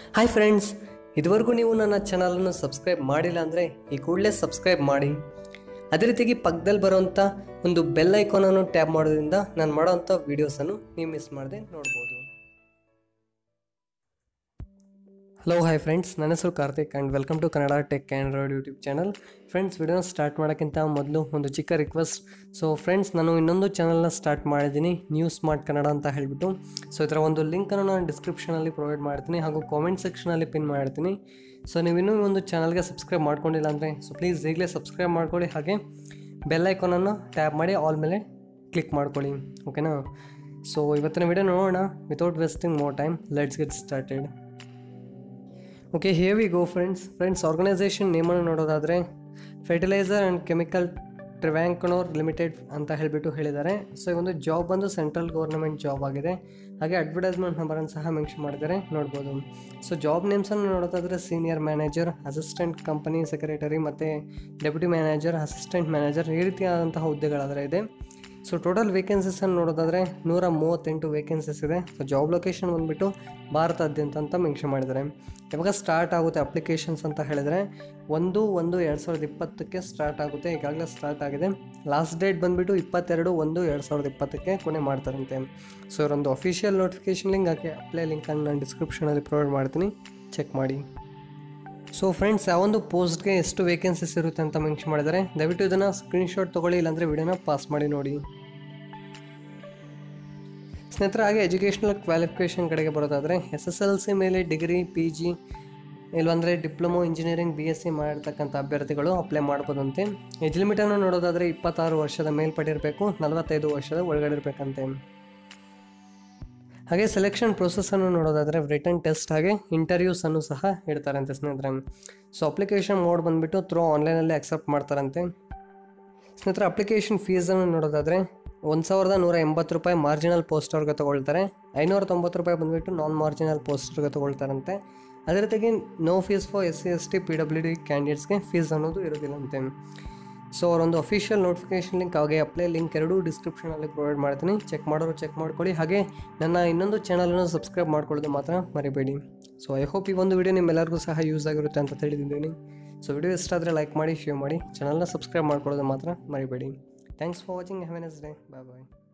hi friends ಇದುವರೆಗೂ ನೀವು ನನ್ನ ಚಾನಲನ್ನು ಸಬ್ಸ್ಕ್ರೈಬ್ ಮಾಡಿಲ್ಲ ಅಂದರೆ ಈ ಕೂಡಲೇ ಸಬ್ಸ್ಕ್ರೈಬ್ ಮಾಡಿ ಅದೇ ರೀತಿಯಾಗಿ ಪಕ್ಕದಲ್ಲಿ ಬರುವಂಥ ಒಂದು ಬೆಲ್ ಐಕಾನನ್ನು ಟ್ಯಾಪ್ ಮಾಡೋದ್ರಿಂದ ನಾನು ಮಾಡೋವಂಥ ವೀಡಿಯೋಸನ್ನು ನೀವು ಮಿಸ್ ಮಾಡದೆ ನೋಡ್ಬೋದು ಹಲೋ ಹಾಯ್ ಫ್ರೆಂಡ್ಸ್ ನನ್ನ ಹೆಸರು Karthik and welcome to Kannada tech android YouTube channel friends ವಿಡಿಯೋನ ಸ್ಟಾರ್ಟ್ ಮಾಡೋಕ್ಕಿಂತ ಮೊದಲು ಒಂದು ಚಿಕ್ಕ ರಿಕ್ವೆಸ್ಟ್ ಸೊ ಫ್ರೆಂಡ್ಸ್ ನಾನು ಇನ್ನೊಂದು ಚಾನಲ್ನ ಸ್ಟಾರ್ಟ್ ಮಾಡಿದ್ದೀನಿ ನ್ಯೂ ಸ್ಮಾರ್ಟ್ ಕನ್ನಡ ಅಂತ ಹೇಳಿಬಿಟ್ಟು ಸೊ ಇದರ ಒಂದು ಲಿಂಕನ್ನು ನಾನು ಡಿಸ್ಕ್ರಿಪ್ಷನಲ್ಲಿ ಪ್ರೊವೈಡ್ ಮಾಡ್ತೀನಿ ಹಾಗೂ ಕಾಮೆಂಟ್ ಸೆಕ್ಷನಲ್ಲಿ ಪಿನ್ ಮಾಡ್ತೀನಿ ಸೊ ನೀವು ಇನ್ನೂ ಈ ಒಂದು ಚಾನಲ್ಗೆ ಸಬ್ಸ್ಕ್ರೈಬ್ ಮಾಡ್ಕೊಂಡಿಲ್ಲ ಅಂದರೆ ಸೊ ಪ್ಲೀಸ್ ಈಗಲೇ ಸಬ್ಸ್ಕ್ರೈಬ್ ಮಾಡ್ಕೊಳ್ಳಿ ಹಾಗೆ ಬೆಲ್ ಐಕಾನನ್ನು ಟ್ಯಾಪ್ ಮಾಡಿ ಆಲ್ ಮೇಲೆ ಕ್ಲಿಕ್ ಮಾಡ್ಕೊಳ್ಳಿ ಓಕೆನಾ ಸೊ ಇವತ್ತಿನ ವಿಡಿಯೋ ನೋಡೋಣ without wasting more time let's get started okay here we go friends friends organisation ನೇಮನ್ನು ನೋಡೋದಾದರೆ fertiliser and chemical Travancore limited ಅಂತ ಹೇಳಿಬಿಟ್ಟು ಹೇಳಿದ್ದಾರೆ ಸೊ ಈ ಒಂದು ಜಾಬ್ ಬಂದು ಸೆಂಟ್ರಲ್ ಗೌರ್ಮೆಂಟ್ ಜಾಬ್ ಆಗಿದೆ ಹಾಗೆ ಅಡ್ವರ್ಟೈಸ್ಮೆಂಟ್ ನಂಬರನ್ನು ಸಹ ಮೆನ್ಷನ್ ಮಾಡಿದ್ದಾರೆ ನೋಡ್ಬೋದು ಸೊ ಜಾಬ್ ನೇಮ್ಸನ್ನು ನೋಡೋದಾದರೆ senior manager assistant company secretary ಮತ್ತು ಡೆಪ್ಯೂಟಿ ಮ್ಯಾನೇಜರ್ ಅಸಿಸ್ಟೆಂಟ್ ಮ್ಯಾನೇಜರ್ ಈ ರೀತಿಯಾದಂತಹ ಹುದ್ದೆಗಳಾದರೆ ಇದೆ ಸೊ ಟೋಟಲ್ ವೇಕೆನ್ಸೀಸನ್ನು ನೋಡೋದಾದರೆ ನೂರ ಮೂವತ್ತೆಂಟು ವೇಕೆನ್ಸೀಸ್ ಇದೆ ಸೊ ಜಾಬ್ ಲೊಕೇಶನ್ ಬಂದುಬಿಟ್ಟು ಭಾರತಾದ್ಯಂತ ಅಂತ ಮೆನ್ಷನ್ ಮಾಡಿದ್ದಾರೆ ಯಾವಾಗ ಸ್ಟಾರ್ಟ್ ಆಗುತ್ತೆ ಅಪ್ಲಿಕೇಶನ್ಸ್ ಅಂತ ಹೇಳಿದರೆ ಒಂದು ಒಂದು ಎರಡು ಸಾವಿರದ ಇಪ್ಪತ್ತಕ್ಕೆ ಸ್ಟಾರ್ಟ್ ಆಗುತ್ತೆ ಈಗಾಗಲೇ ಸ್ಟಾರ್ಟ್ ಆಗಿದೆ ಲಾಸ್ಟ್ ಡೇಟ್ ಬಂದುಬಿಟ್ಟು ಇಪ್ಪತ್ತೆರಡು ಒಂದು ಎರಡು ಸಾವಿರದ ಇಪ್ಪತ್ತಕ್ಕೆ ಕೊನೆ ಮಾಡ್ತಾರಂತೆ ಸೊ ಇವರೊಂದು ಅಫಿಷಿಯಲ್ ನೋಟಿಫಿಕೇಶನ್ ಲಿಂಕ್ ಹಾಕಿ ಅಪ್ಲೈ ಲಿಂಕನ್ನು ನಾನು ಡಿಸ್ಕ್ರಿಪ್ಷನಲ್ಲಿ ಪ್ರೊವೈಡ್ ಮಾಡ್ತೀನಿ ಚೆಕ್ ಮಾಡಿ ಸೊ ಫ್ರೆಂಡ್ಸ್ ಯಾವೊಂದು ಪೋಸ್ಟ್ಗೆ ಎಷ್ಟು ವೇಕೆನ್ಸೀಸ್ ಇರುತ್ತೆ ಅಂತ ಮೆನ್ಷನ್ ಮಾಡಿದ್ದಾರೆ ದಯವಿಟ್ಟು ಇದನ್ನು ಸ್ಕ್ರೀನ್ಶಾಟ್ ತೊಗೊಳ್ಳಿ ಇಲ್ಲಾಂದರೆ ವಿಡಿಯೋನ ಪಾಸ್ ಮಾಡಿ ನೋಡಿ ಸ್ನೇಹಿತರೆ ಹಾಗೆ ಎಜುಕೇಷನಲ್ ಕ್ವಾಲಿಫಿಕೇಷನ್ ಕಡೆಗೆ ಬರೋದಾದರೆ ಎಸ್ ಎಸ್ ಎಲ್ ಸಿ ಮೇಲೆ ಡಿಗ್ರಿ ಪಿ ಜಿ ಇಲ್ಲಾಂದರೆ diploma engineering B S C ಮಾಡಿರ್ತಕ್ಕಂಥ ಅಭ್ಯರ್ಥಿಗಳು ಅಪ್ಲೈ ಮಾಡ್ಬೋದಂತೆ ಏಜ್ ಲಿಮಿಟನ್ನು ನೋಡೋದಾದರೆ ಇಪ್ಪತ್ತಾರು ವರ್ಷದ ಮೇಲ್ಪಟ್ಟಿರಬೇಕು ನಲವತ್ತೈದು ವರ್ಷದ ಒಳಗಡೆ ಇರಬೇಕಂತೆ ಹಾಗೆ ಸೆಲೆಕ್ಷನ್ ಪ್ರೊಸೆಸನ್ನು ನೋಡೋದಾದರೆ ರಿಟರ್ನ್ ಟೆಸ್ಟ್ ಹಾಗೆ ಇಂಟರ್ವ್ಯೂಸನ್ನು ಸಹ ಇಡ್ತಾರಂತೆ ಸ್ನೇಹಿತರೆ ಸೊ ಅಪ್ಲಿಕೇಶನ್ ಮೋಡ್ ಬಂದುಬಿಟ್ಟು ಥ್ರೂ ಆನ್ಲೈನಲ್ಲಿ ಅಕ್ಸೆಪ್ಟ್ ಮಾಡ್ತಾರಂತೆ ಸ್ನೇಹಿತರೆ ಅಪ್ಲಿಕೇಶನ್ ಫೀಸನ್ನು ನೋಡೋದಾದರೆ ಒಂದು ಸಾವಿರದ ನೂರ ಎಂಬತ್ತು ರೂಪಾಯಿ ಮಾರ್ಜಿನಲ್ ಪೋಸ್ಟರ್ಗೆ ತೊಗೊಳ್ತಾರೆ ಐನೂರ ತೊಂಬತ್ತು ರೂಪಾಯಿ ಬಂದುಬಿಟ್ಟು ನಾನ್ ಮಾರ್ಜಿನಲ್ ಪೋಸ್ಟರ್ಗೆ ತೊಗೊಳ್ತಾರಂತೆ ಅದೇ ರೀತಿಯಾಗಿ no fees for S C S T P W D ಕ್ಯಾಂಡಿಡೇಟ್ಸ್ಗೆ ಫೀಸ್ ಅನ್ನೋದು ಇರೋದಿಲ್ಲಂತೆ ಸೊ ಅವರೊಂದು ಅಫಿಷಿಯಲ್ ನೋಟಿಫಿಕೇಶನ್ ಲಿಂಕ್ ಹಾಗೆ ಅಪ್ಲೈ ಲಿಂಕ್ ಎರಡೂ ಡಿಸ್ಕ್ರಿಪ್ಷನಲ್ಲಿ ಪ್ರೊವೈಡ್ ಮಾಡ್ತೀನಿ ಚೆಕ್ ಮಾಡೋರು ಚೆಕ್ ಮಾಡ್ಕೊಳ್ಳಿ ಹಾಗೆ ನನ್ನ ಇನ್ನೊಂದು ಚಾನಲನ್ನು ಸಬ್ಸ್ಕ್ರೈಬ್ ಮಾಡ್ಕೊಳ್ಳೋದು ಮಾತ್ರ ಮರಿಬೇಡಿ ಸೊ ಐ ಹೋಪ್ ಈ ಒಂದು ವಿಡಿಯೋ ನಿಮ್ಮೆಲ್ಲರಿಗೂ ಸಹ ಯೂಸ್ ಆಗಿರುತ್ತೆ ಅಂತ ತಿಳಿದಿದ್ದೀನಿ ಸೊ ವಿಡಿಯೋ ಇಷ್ಟ ಆದರೆ ಲೈಕ್ ಮಾಡಿ ಶೇರ್ ಮಾಡಿ ಚಾನಲ್ನ ಸಬ್ಸ್ಕ್ರೈಬ್ ಮಾಡ್ಕೊಳ್ಳೋದು ಮಾತ್ರ ಮರಿಬೇಡಿ thanks for watching have a nice day bye bye